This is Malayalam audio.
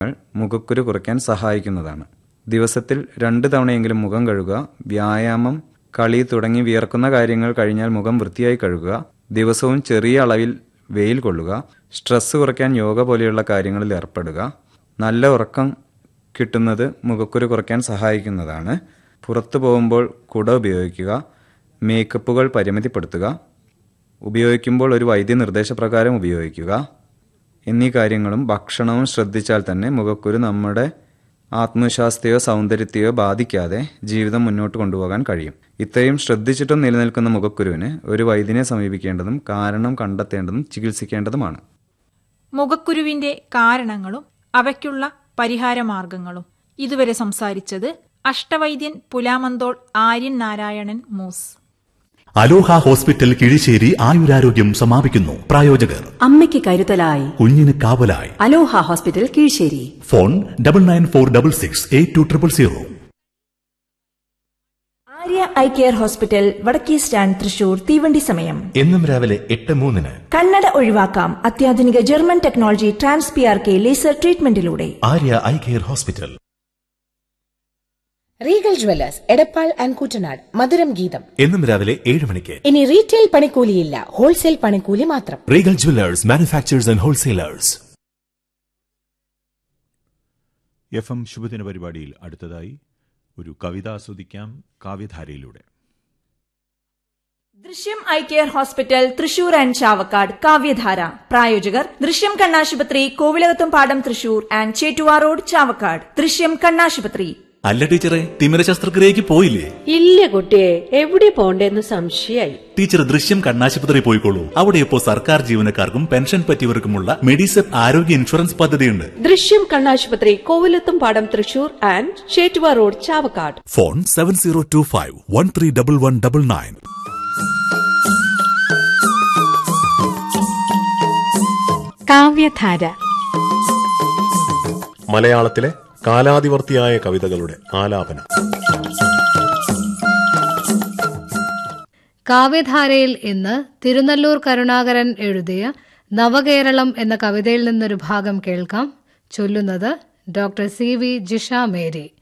മുഖക്കുരു കുറയ്ക്കാൻ സഹായിക്കുന്നതാണ് ദിവസത്തിൽ രണ്ട് തവണയെങ്കിലും മുഖം കഴുകുക വ്യായാമം കളി തുടങ്ങി വിയർക്കുന്ന കാര്യങ്ങൾ കഴിഞ്ഞാൽ മുഖം വൃത്തിയായി കഴുകുക ദിവസവും ചെറിയ അളവിൽ വെയിൽ കൊള്ളുക സ്ട്രെസ് കുറയ്ക്കാൻ യോഗ പോലെയുള്ള കാര്യങ്ങളിൽ ഏർപ്പെടുക നല്ല ഉറക്കം കിട്ടുന്നത് മുഖക്കുരു കുറയ്ക്കാൻ സഹായിക്കുന്നതാണ് പുറത്തു പോകുമ്പോൾ കുട ഉപയോഗിക്കുക മേക്കപ്പുകൾ പരിമിതിപ്പെടുത്തുക ഉപയോഗിക്കുമ്പോൾ ഒരു വൈദ്യ നിർദ്ദേശപ്രകാരം ഉപയോഗിക്കുക എന്നീ കാര്യങ്ങളും ഭക്ഷണവും ശ്രദ്ധിച്ചാൽ തന്നെ മുഖക്കുരു നമ്മുടെ ആത്മവിശ്വാസത്തെയോ സൗന്ദര്യത്തെയോ ബാധിക്കാതെ ജീവിതം മുന്നോട്ട് കൊണ്ടുപോകാൻ കഴിയും ഇത്രയും ശ്രദ്ധിച്ചിട്ടും നിലനിൽക്കുന്ന മുഖക്കുരുവിന് ഒരു വൈദ്യനെ സമീപിക്കേണ്ടതും കാരണം കണ്ടെത്തേണ്ടതും ചികിത്സിക്കേണ്ടതുമാണ് മുഖക്കുരുവിന്റെ കാരണങ്ങളും അവയ്ക്കുള്ള പരിഹാരമാർഗങ്ങളും ഇതുവരെ സംസാരിച്ചത് അഷ്ടവൈദ്യൻ പുലാമന്തോൾ ആര്യൻ നാരായണൻ മൂസ് അലോഹ ഹോസ്പിറ്റൽ കിഴിശ്ശേരി ആയുരാരോഗ്യം സമാപിക്കുന്നു പ്രായോജകർ അമ്മയ്ക്ക് കരുതലായി കുഞ്ഞിന് കാവലായി Aloha hospital Kizhissery phone double nine four double six eight two triple zero Arya eye care hospital വടക്കേ സ്റ്റാൻഡ് തൃശൂർ തീവണ്ടി സമയം എന്നും രാവിലെ എട്ട് മൂന്നിന് കണ്ണട ഒഴിവാക്കാം അത്യാധുനിക German technology trans P R K laser ട്രീറ്റ്മെന്റിലൂടെ Arya eye care hospital Regal Jewellers Edappal and Koottanad മധുരം ഗീതം എന്നും രാവിലെ ഏഴ് മണിക്ക് ഇനി റീറ്റെയിൽ പണിക്കൂലിയില്ല ഹോൾസെയിൽ പണിക്കൂലി മാത്രം Regal Jewellers manufacturers and wholesalers F M ശുഭദിന പരിപാടിയിൽ അടുത്തതായി ഒരു കവിത ആസ്വദിക്കാം കാവ്യധാരയിലൂടെ Drishyam eye care hospital Thrissur and Chavakkad Kavyadhara പ്രായോജകർ ദൃശ്യം കണ്ണാശുപത്രി Kovilakathumpadam Thrissur and Chettuva road Chavakkad Drishyam കണ്ണാശുപത്രി അല്ല ടീച്ചറെ തിമിര ശസ്ത്രക്രിയക്ക് പോയില്ലേ ഇല്ല കുട്ടിയെ എവിടെ പോണ്ടേന്ന് സംശയായി ടീച്ചർ ദൃശ്യം കണ്ണാശുപത്രി പോയിക്കോളൂ അവിടെ ഇപ്പോ സർക്കാർ ജീവനക്കാർക്കും പെൻഷൻ പറ്റിയവർക്കുമുള്ള മെഡിസെപ്പ് ആരോഗ്യ ഇൻഷുറൻസ് പദ്ധതിയുണ്ട് ദൃശ്യം കണ്ണാശുപത്രി Kovilathumpadam Thrissur and Chettuva road Chavakkad phone seven zero two five one three double one double nine Kavyadhara മലയാളത്തിലെ കാലാതിവർത്തിയായ കവിതകളുടെ ആലാപനം കാവ്യധാരയിൽ ഇന്ന് തിരുനല്ലൂർ കരുണാകരൻ എഴുതിയ നവകേരളം എന്ന കവിതയിൽ നിന്നൊരു ഭാഗം കേൾക്കാം ചൊല്ലുന്നത് doctor C V Jisha Mary